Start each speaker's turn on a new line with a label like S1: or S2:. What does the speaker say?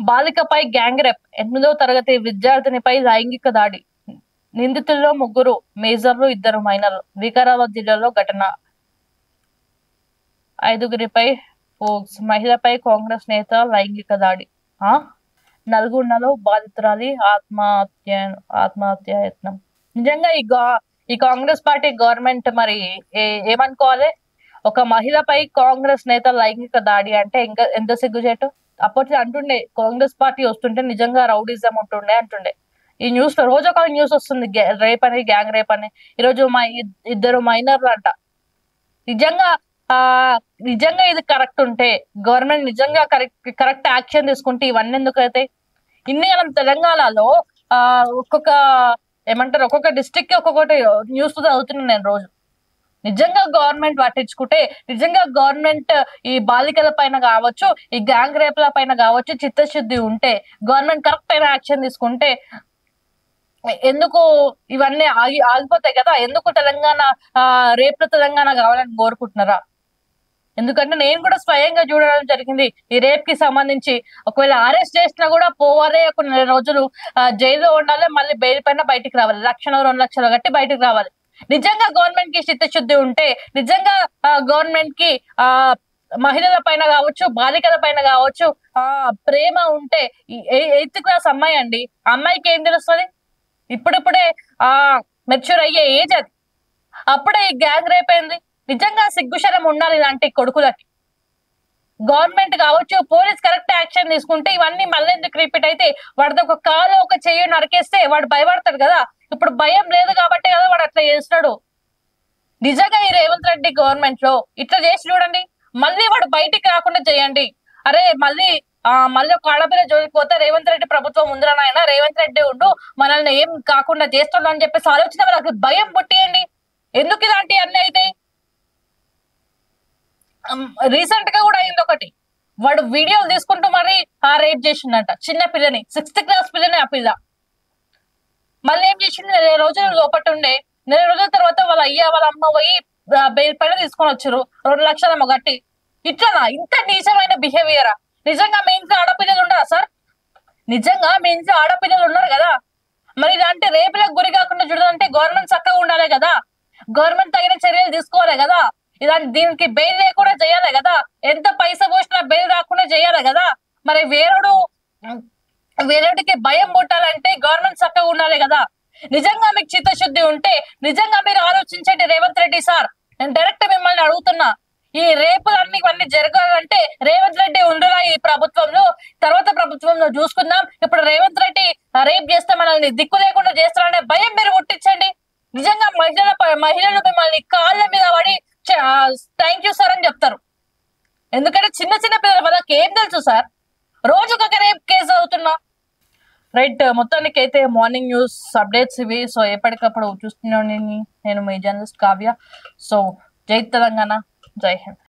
S1: బాలికపై gang rape ఎనిమిదవ తరగతి విద్యార్థినిపై లైంగిక దాడి నిందితుల్లో ముగ్గురు మేజర్లు ఇద్దరు మైనర్లు వికారాబాద్ జిల్లాలో ఘటన ఐదుగురిపై ఫోక్స్ మహిళపై కాంగ్రెస్ నేత లైంగిక దాడి ఆ నల్గొండలో బాధితురాలి ఆత్మహత్య ఆత్మహత్య యత్నం నిజంగా ఈ గా ఈ కాంగ్రెస్ పార్టీ గవర్నమెంట్ మరి ఏ- ఏమనుకోవాలి ఒక మహిళపై కాంగ్రెస్ నేత లైంగిక దాడి అంటే ఇంకా ఎంత సిగ్గుచేటు అప్పట్లో అంటుండే కాంగ్రెస్ పార్టీ వస్తుంటే నిజంగా రౌడిజం ఉంటుండే అంటుండే ఈ న్యూస్ లో రోజు ఒక న్యూస్ వస్తుంది గ్యా- రేప్ అని గ్యాంగ్ రేప్ అని ఈరోజు మా ఇద్- ఇద్దరు మైనర్లు అంట నిజంగా ఆ నిజంగా ఇది కరెక్ట్ ఉంటే గవర్నమెంట్ నిజంగా కరెక్ట్ కరెక్ట్ యాక్షన్ తీసుకుంటే ఇవన్నీ ఎందుకైతే ఇన్ని కాలం తెలంగాణలో ఆ ఒక్కొక్క ఏమంటారు ఒక్కొక్క డిస్టిక్ కి ఒక్కొక్కటి న్యూస్ చదువుతున్నాను నేను రోజు నిజంగా గవర్నమెంట్ పట్టించుకుంటే నిజంగా గవర్నమెంట్ ఈ బాలికల పైన కావచ్చు ఈ గ్యాంగ్ రేపుల పైన కావచ్చు చిత్తశుద్ధి ఉంటే గవర్నమెంట్ కరెక్ట్ అయిన యాక్షన్ తీసుకుంటే ఎందుకు ఇవన్నీ ఆగి ఆగిపోతాయి కదా ఎందుకు తెలంగాణ ఆ రేపు తెలంగాణ కావాలని కోరుకుంటున్నారా ఎందుకంటే నేను కూడా స్వయంగా చూడడం జరిగింది ఈ రేప్ కి సంబంధించి ఒకవేళ అరెస్ట్ చేసినా కూడా పోవాలే ఒక నెల రోజులు ఆ, జైల్లో ఉండాలి మళ్ళీ బెయిల్ పైన బయటికి రావాలి లక్షలు రెండు లక్షలు కట్టి బయటికి రావాలి నిజంగా గవర్నమెంట్ కి చిత్తశుద్ధి ఉంటే నిజంగా గవర్నమెంట్ కి ఆ మహిళల పైన కావచ్చు బాలికల పైన కావచ్చు ఆ ప్రేమ ఉంటే ఎయిత్ క్లాస్ అమ్మాయి అండి ఆ అమ్మాయికి ఏం తెలుస్తుంది ఇప్పుడిప్పుడే ఆ మెచ్యూర్ అయ్యే ఏజ్ అది అప్పుడే ఈ గ్యాంగ్ రేప్ అయింది నిజంగా సిగ్గుశరం ఉండాలి ఇలాంటి కొడుకులకి గవర్నమెంట్ కావచ్చు పోలీస్ కరెక్ట్ యాక్షన్ తీసుకుంటే ఇవన్నీ మళ్ళీ ఎందుకు రిపీట్ అయితే వాడితో ఒక కాలు ఒక చెయ్యి నరికేస్తే వాడు భయపడతాడు కదా ఇప్పుడు భయం లేదు కాబట్టి కదా వాడు అట్లా చేస్తున్నాడు నిజంగా ఈ రేవంత్ రెడ్డి గవర్నమెంట్ లో ఇట్లా చేసి చూడండి మళ్ళీ వాడు బయటికి రాకుండా చేయండి అరే మళ్ళీ ఆ మళ్ళీ ఒక ఆడపిల్ల జోలికి పోతే రేవంత్ రెడ్డి ప్రభుత్వం ఉందిరా నాయన రేవంత్ రెడ్డి ఉండు మనల్ని ఏం కాకుండా చేస్తుండ అని చెప్పేసి ఆలోచన వాళ్ళకి భయం పుట్టియండి ఎందుకు ఇలాంటి అన్ని అయితే రీసెంట్ గా కూడా అయింది ఒకటి వాడు వీడియోలు తీసుకుంటూ మరి ఆ రేప్ చేసిండట చిన్న పిల్లని సిక్స్త్ క్లాస్ పిల్లని ఆ పిల్ల మళ్ళీ ఏం చేసిండు నెల రోజులు లోపట ఉండే నెల రోజుల తర్వాత వాళ్ళ అయ్య వాళ్ళ అమ్మ పోయి ఆ, బెయిల్ పైన తీసుకొని వచ్చారు రెండు లక్షల గట్టి ఇట్లనా ఇంత నీచమైన బిహేవియరా నిజంగా మీ ఇంట్లో ఆడపిల్లలు ఉండరా సార్ నిజంగా మీ ఇంట్లో ఆడపిల్లలు ఉన్నారు కదా మరి ఇలాంటి రేపులకు గురి కాకుండా చూడాలంటే గవర్నమెంట్ చక్కగా ఉండాలి కదా గవర్నమెంట్ తగిన చర్యలు తీసుకోవాలి కదా ఇలాంటి దీనికి బెయిల్ లేకుండా చేయాలి కదా ఎంత పైసా పోసినా బెయిల్ రాకుండా చేయాలి కదా మరి వేరుడు వేరేటికి భయం పుట్టాలంటే గవర్నమెంట్ చక్కగా ఉండాలి కదా నిజంగా మీకు చిత్తశుద్ధి ఉంటే నిజంగా మీరు ఆలోచించండి రేవంత్ రెడ్డి సార్ నేను డైరెక్ట్ మిమ్మల్ని అడుగుతున్నా ఈ రేపులన్నీ ఇవన్నీ జరగాలంటే రేవంత్ రెడ్డి ఉండరా ఈ ప్రభుత్వంలో తర్వాత ప్రభుత్వంలో చూసుకుందాం ఇప్పుడు రేవంత్ రెడ్డి రేప్ చేస్తే మనల్ని దిక్కు లేకుండా చేస్తారనే భయం మీరు పుట్టించండి నిజంగా మహిళల ప- మహిళలు మిమ్మల్ని కాళ్ళ మీద పడి థ్యాంక్ యూ సార్ అని చెప్తారు ఎందుకంటే చిన్న చిన్న పిల్లల వాళ్ళకి ఏం తెలుసు సార్ రోజుకొక రేప్ కేసు అవుతున్నా రైట్ మొత్తానికి అయితే మార్నింగ్ న్యూస్ అప్డేట్స్ ఇవి సో ఎప్పటికప్పుడు చూస్తున్నాను నేను మీ జర్నలిస్ట్ కావ్య సో జై తెలంగాణ జై హింద్